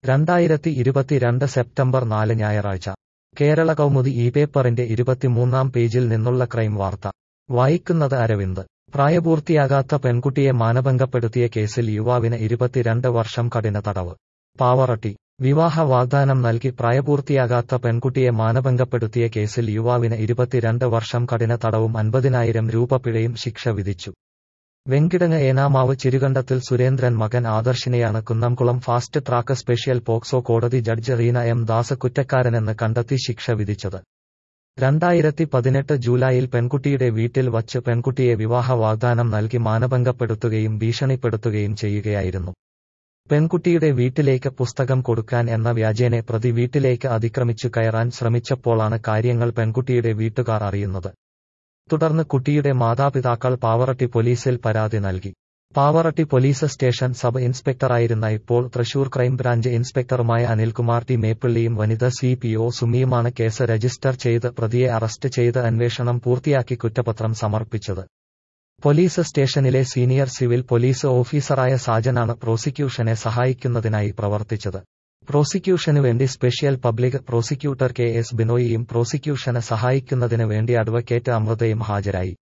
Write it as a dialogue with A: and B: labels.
A: രണ്ടായിരത്തി ഇരുപത്തിരണ്ട് സെപ്റ്റംബർ നാല് ഞായറാഴ്ച കേരള കൗമുദി ഈ പേപ്പറിന്റെ ഇരുപത്തിമൂന്നാം പേജിൽ നിന്നുള്ള ക്രൈം വാർത്ത വായിക്കുന്നത് അരവിന്ദ് പ്രായപൂർത്തിയാകാത്ത പെൺകുട്ടിയെ മാനഭംഗപ്പെടുത്തിയ കേസിൽ യുവാവിന് ഇരുപത്തിരണ്ട് വർഷം കഠിന തടവ് പാവറട്ടി വിവാഹ വാഗ്ദാനം നൽകി പ്രായപൂർത്തിയാകാത്ത പെൺകുട്ടിയെ മാനഭംഗപ്പെടുത്തിയ കേസിൽ യുവാവിന് ഇരുപത്തിരണ്ട് വർഷം കഠിന തടവും അൻപതിനായിരം രൂപ പിഴയും ശിക്ഷ വിധിച്ചു വെങ്കിടങ്ങ് ഏനാമാവ് ചിരുകണ്ടത്തിൽ സുരേന്ദ്രൻ മകൻ ആദർശിനെയാണ് Kunnamkulam fast track special POCSO കോടതി ജഡ്ജ് റീന എം ദാസ് കുറ്റക്കാരനെന്ന് കണ്ടെത്തി ശിക്ഷ വിധിച്ചത് രണ്ടായിരത്തി പതിനെട്ട് ജൂലൈയിൽ പെൺകുട്ടിയുടെ വീട്ടിൽ വച്ച് പെൺകുട്ടിയെ വിവാഹ വാഗ്ദാനം നൽകി മാനഭംഗപ്പെടുത്തുകയും ഭീഷണിപ്പെടുത്തുകയും ചെയ്യുകയായിരുന്നു പെൺകുട്ടിയുടെ വീട്ടിലേക്ക് പുസ്തകം കൊടുക്കാൻ എന്ന വ്യാജേനെ പ്രതി വീട്ടിലേക്ക് അതിക്രമിച്ചു കയറാൻ ശ്രമിച്ചപ്പോഴാണ് കാര്യങ്ങൾ പെൺകുട്ടിയുടെ വീട്ടുകാർ അറിയുന്നത് തുടർന്ന് കുട്ടിയുടെ മാതാപിതാക്കൾ പാവറട്ടി പോലീസിൽ പരാതി നൽകി പാവറട്ടി പോലീസ് സ്റ്റേഷൻ സബ് ഇൻസ്പെക്ടറായിരുന്ന ഇപ്പോൾ തൃശൂർ ക്രൈംബ്രാഞ്ച് ഇൻസ്പെക്ടറുമായ അനിൽകുമാർ ടി മേപ്പിള്ളിയും വനിത സി പി ഒ സുമിയുമാണ് കേസ് രജിസ്റ്റർ ചെയ്ത് പ്രതിയെ അറസ്റ്റ് ചെയ്ത് അന്വേഷണം പൂർത്തിയാക്കി കുറ്റപത്രം സമർപ്പിച്ചത് പോലീസ് സ്റ്റേഷനിലെ സീനിയർ സിവിൽ പോലീസ് ഓഫീസറായ സാജനാണ് പ്രോസിക്യൂഷനെ സഹായിക്കുന്നതിനായി പ്രവർത്തിച്ചത് പ്രോസിക്യൂഷനു വേണ്ടി special public prosecutor K S ബിനോയിയും പ്രോസിക്യൂഷന് സഹായിക്കുന്നതിന് വേണ്ടി അഡ്വക്കേറ്റ് അമൃതയും ഹാജരായി